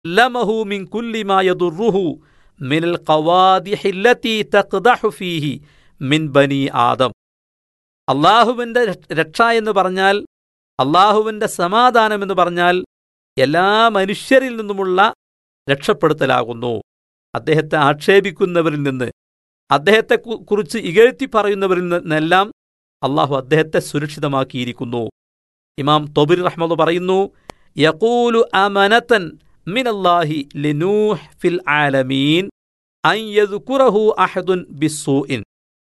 ലമഹു മിൻ കുല്ലി മാ യദുറുഹു മിനൽ ഖവാദിഹി അല്ലതി തഖ്ദഹു ഫീഹി മിൻ ബനി ആദം അള്ളാഹുവിൻ്റെ രക്ഷ എന്ന് പറഞ്ഞാൽ അള്ളാഹുവിൻ്റെ സമാധാനം എന്ന് പറഞ്ഞാൽ എല്ലാ മനുഷ്യരിൽ നിന്നുമുള്ള രക്ഷപ്പെടുത്തലാകുന്നു അദ്ദേഹത്തെ ആക്ഷേപിക്കുന്നവരിൽ നിന്ന് അദ്ദേഹത്തെ കു- കുറിച്ച് ഇകഴ്ത്തി പറയുന്നവരിൽ നിന്നെല്ലാം അള്ളാഹു അദ്ദേഹത്തെ സുരക്ഷിതമാക്കിയിരിക്കുന്നു ഇമാം തൊബിർ റഹ്മദ് പറയുന്നു യഖൂലു അമനതൻ മിനല്ലാഹി ലിനൂഹ് ഫിൽ ആലമീൻ അൻ യദ്കുറഹു അഹദുൻ ബിസ്സൂഇൻ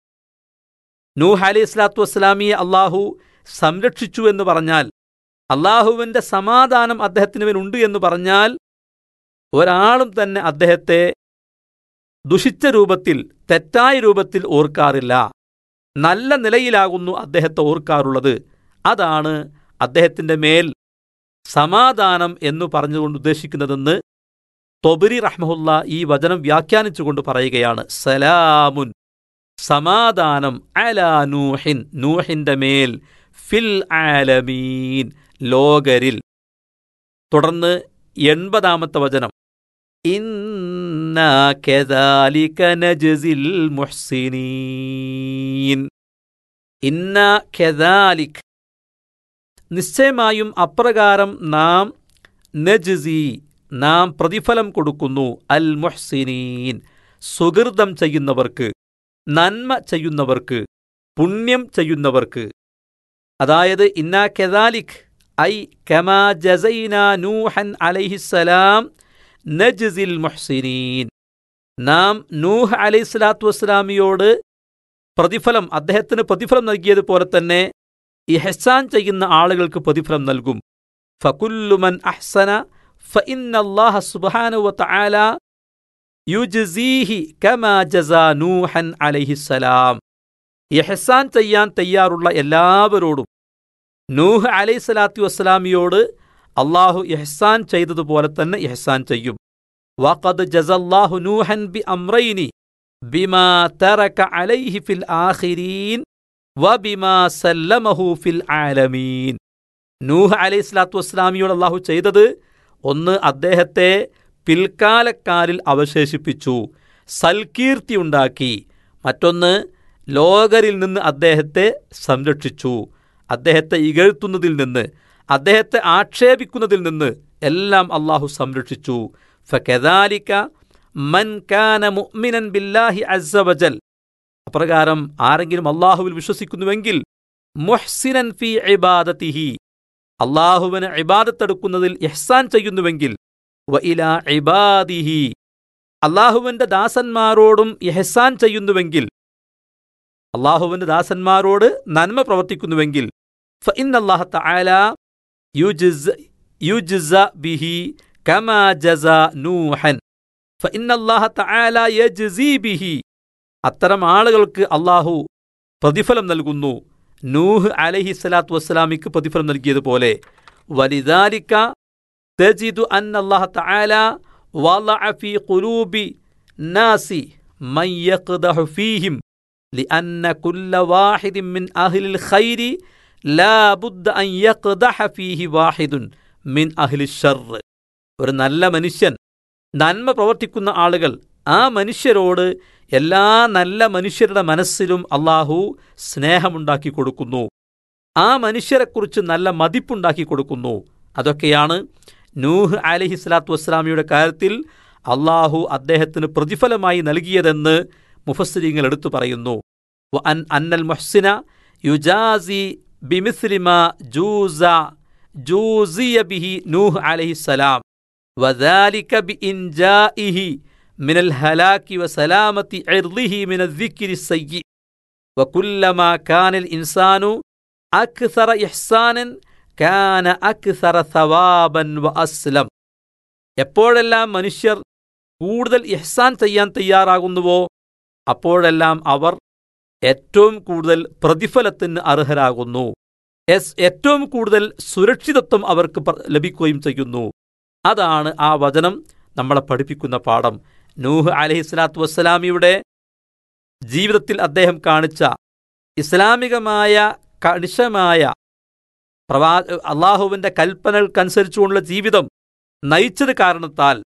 നൂഹ് അലൈഹി സ്വലാത്തു വസ്സലാമിയെ അള്ളാഹു സംരക്ഷിച്ചു എന്ന് പറഞ്ഞാൽ അള്ളാഹുവിൻ്റെ സമാധാനം അദ്ദേഹത്തിന് മേലുണ്ട് എന്ന് പറഞ്ഞാൽ ഒരാളും തന്നെ അദ്ദേഹത്തെ ദുഷിച്ച രൂപത്തിൽ തെറ്റായ രൂപത്തിൽ ഓർക്കാറില്ല നല്ല നിലയിലാകുന്നു അദ്ദേഹത്തെ ഓർക്കാറുള്ളത് അതാണ് അദ്ദേഹത്തിൻ്റെ മേൽ സമാധാനം എന്നു പറഞ്ഞുകൊണ്ട് ഉദ്ദേശിക്കുന്നതെന്ന് തൊബരി റഹ്മഹുല്ല ഈ വചനം വ്യാഖ്യാനിച്ചുകൊണ്ട് പറയുകയാണ് സലാമുൻ സമാധാനം അലാ നൂഹിൻ നൂഹിന്റെ മേൽ ഫിൽ ആലമീൻ ലോകരിൽ തുടർന്ന് എൺപതാമത്തെ വചനം ഇന്നാ കദാലിക നജ്സിൽ മുഹ്സിനീൻ ഇന്നാ കദാലിക് നിശ്ചയമായും അപ്രകാരം നാം നജ്സി നാം പ്രതിഫലം കൊടുക്കുന്നു അൽ മുഹ്സിനീൻ സുഹൃതം ചെയ്യുന്നവർക്ക് നന്മ ചെയ്യുന്നവർക്ക് പുണ്യം ചെയ്യുന്നവർക്ക് അതായത് ഇന്നാ കെദാലിക് ഐ കമാ ജസൈന നൂഹൻ അലൈഹിസ്സലാം നജ്സിൽ മുഹ്സിനീൻ നാം നൂഹ് അലൈഹിസ്സലാത്തു വസ്സലാമിയോട് പ്രതിഫലം അദ്ദേഹത്തിന് പ്രതിഫലം നൽകിയതുപോലെ തന്നെ ഇഹ്സാൻ ചെയ്യുന്ന ആളുകൾക്ക് പ്രതിഫലം നൽകും ഫകുല്ലുമൻ അഹ്സന ഫഇന്നല്ലാഹ സുബ്ഹാനഹു വതആല യുജ്സീഹി കമാ ജസാ നൂഹൻ അലൈഹിസ്സലാം ഇഹ്സാൻ ചെയ്യാൻ തയ്യാറുള്ള എല്ലാവരോടും നൂഹ് അലൈഹി സ്വലാത്തു വസ്സലാമിയോട് അള്ളാഹു ഇഹ്സാൻ ചെയ്തതുപോലെ തന്നെ ഇഹ്സാൻ ചെയ്യും വഖദ് ജസല്ലാഹു നൂഹൻ ബി അമ്രൈനി ബിമാ തറക അലൈഹി ഫിൽ ആഖിരീൻ വബിമാ സല്ലമഹു ഫിൽ ആലമീൻ നൂഹ് അലൈഹി സ്വലാത്തു വസ്സലാമിയോട് അള്ളാഹു ചെയ്തത് ഒന്ന് അദ്ദേഹത്തെ പിൽക്കാലക്കാരിൽ അവശേഷിപ്പിച്ചു സൽകീർത്തിയുണ്ടാക്കി മറ്റൊന്ന് ലോകരിൽ നിന്ന് അദ്ദേഹത്തെ സംരക്ഷിച്ചു അദ്ദേഹത്തെ ഇകഴ്ത്തുന്നതിൽ നിന്ന് അദ്ദേഹത്തെ ആക്ഷേപിക്കുന്നതിൽ നിന്ന് എല്ലാം അള്ളാഹു സംരക്ഷിച്ചു ഫകദാലിക മൻ കാന മുഅ്മിനൻ ബില്ലാഹി അസ്സവജൽ അപ്രകാരം ആരെങ്കിലും അള്ളാഹുവിൽ വിശ്വസിക്കുന്നുവെങ്കിൽ മുഹ്സിനൻ ഫി ഇബാദത്തിഹി അള്ളാഹുവിന് ഇബാദത്തെടുക്കുന്നതിൽ ഇഹ്സാൻ ചെയ്യുന്നുവെങ്കിൽ വ ഇലാ ഇബാദിഹി അള്ളാഹുവിന്റെ ദാസന്മാരോടും ഇഹ്സാൻ ചെയ്യുന്നുവെങ്കിൽ അള്ളാഹുവിന്റെ ദാസന്മാരോട് നന്മ പ്രവർത്തിക്കുന്നുവെങ്കിൽ ഫഇന്നല്ലാഹ തആല യുജ്സ് യുജ്സ ബിഹി കമാ ജസ നൂഹൻ ഫഇന്നല്ലാഹ തആല യജ്സി ബിഹി അത്തരം ആളുകൾക്ക് അള്ളാഹു പ്രതിഫലം നൽകുന്നു നൂഹ് അലൈഹി സ്വലാത്തു വസ്സലാമിക്ക് പ്രതിഫലം നൽകിയതുപോലെ വലിദാലിക്ക തജിദു അന്ന അല്ലാഹ തആല വളഅ ഫീ ഖുലൂബി നാസി മൻ യഖ്ദഹു ഫീഹിം لأن كل واحد من أهل الخير لا بد أن يقدح فيه واحد من أهل الشر ഒരു നല്ല മനുഷ്യൻ നന്മ പ്രവർത്തിക്കുന്ന ആളുകൾ ആ മനുഷ്യരോട് എല്ലാ നല്ല മനുഷ്യരുടെ മനസ്സിലും അള്ളാഹു സ്നേഹമുണ്ടാക്കി കൊടുക്കുന്നു ആ മനുഷ്യരെക്കുറിച്ച് നല്ല മതിപ്പുണ്ടാക്കി കൊടുക്കുന്നു അതൊക്കെയാണ് നൂഹ് അലഹി സ്വലാത്തു വസ്സലാമിയുടെ കാര്യത്തിൽ അള്ളാഹു അദ്ദേഹത്തിന് പ്രതിഫലമായി നൽകിയതെന്ന് മുഫസ്സിരിങ്ങൾ എടുത്തു പറയുന്നു വഅൻ അന്നൽ മുഹ്സിന യുജാസി ബിമിസ്ലിമ ജൂസ ജൂസിയ ബിഹി നൂഹ് അലൈഹിസ്സലാം وذلك بإنجائه من الهلاك وسلامة عرضه من الذكر السيء وكلما كان الإنسان أكثر إحسانا كان أكثر ثوابا وأسلم എപ്പോഴെല്ലാം മനുഷ്യർ കൂടുതൽ ഇഹ്സാൻ ചെയ്യാൻ തയ്യാറാകുന്നുവോ അപ്പോഴെല്ലാം അവർ ഏറ്റവും കൂടുതൽ പ്രതിഫലത്തിന് അർഹരാകുന്നു എസ് ഏറ്റവും കൂടുതൽ സുരക്ഷിതത്വം അവർക്ക് പ- ലഭിക്കുകയും ചെയ്യുന്നു അതാണ് ആ വചനം നമ്മളെ പഠിപ്പിക്കുന്ന പാഠം നൂഹ് അലഹി സ്വലാത്തു വസ്സലാമിയുടെ ജീവിതത്തിൽ അദ്ദേഹം കാണിച്ച ഇസ്ലാമികമായ കണിശമായ പ്രവാ അള്ളാഹുവിൻ്റെ കൽപ്പനകൾക്കനുസരിച്ചുകൊണ്ടുള്ള ജീവിതം നയിച്ചത് കാരണത്താൽ